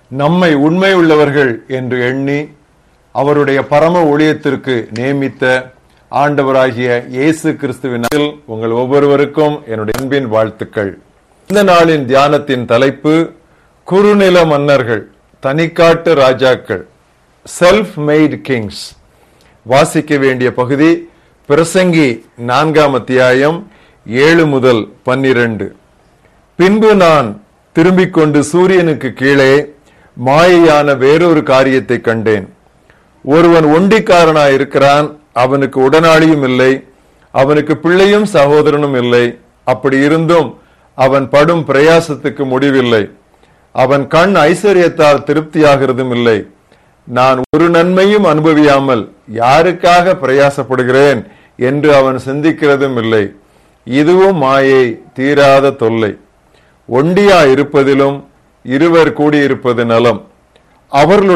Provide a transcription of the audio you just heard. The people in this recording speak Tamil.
நம்மை உண்மை உள்ளவர்கள் என்று எண்ணி அவருடைய பரம ஊழியத்திற்கு நியமித்த ஆண்டவராகிய இயேசு கிறிஸ்துவின் உங்கள் ஒவ்வொருவருக்கும் என்னுடைய அன்பின் வாழ்த்துக்கள் இந்த நாளின் தியானத்தின் தலைப்பு குறுநில மன்னர்கள் தனிக்காட்டு ராஜாக்கள் செல்ஃப் மேட் கிங்ஸ் வாசிக்க வேண்டிய பகுதி பிரசங்கி நான்காம் அத்தியாயம் ஏழு முதல் பன்னிரண்டு பின்பு நான் திரும்பிக் கொண்டு சூரியனுக்கு கீழே மாயையான வேறொரு காரியத்தை கண்டேன் ஒருவன் ஒண்டிக்காரனாய் இருக்கிறான் அவனுக்கு உடனாளியும் இல்லை அவனுக்கு பிள்ளையும் சகோதரனும் இல்லை அப்படி இருந்தும் அவன் படும் பிரயாசத்துக்கு முடிவில்லை அவன் கண் ஐஸ்வர்யத்தால் திருப்தியாகிறதும் இல்லை நான் ஒரு நன்மையும் அனுபவியாமல் யாருக்காக பிரயாசப்படுகிறேன் என்று அவன் சிந்திக்கிறதும் இல்லை இதுவும் மாயை தீராத தொல்லை ஒண்டியா இருப்பதிலும் இருவர் கூடியிருப்பது நலம் அவர்களுடைய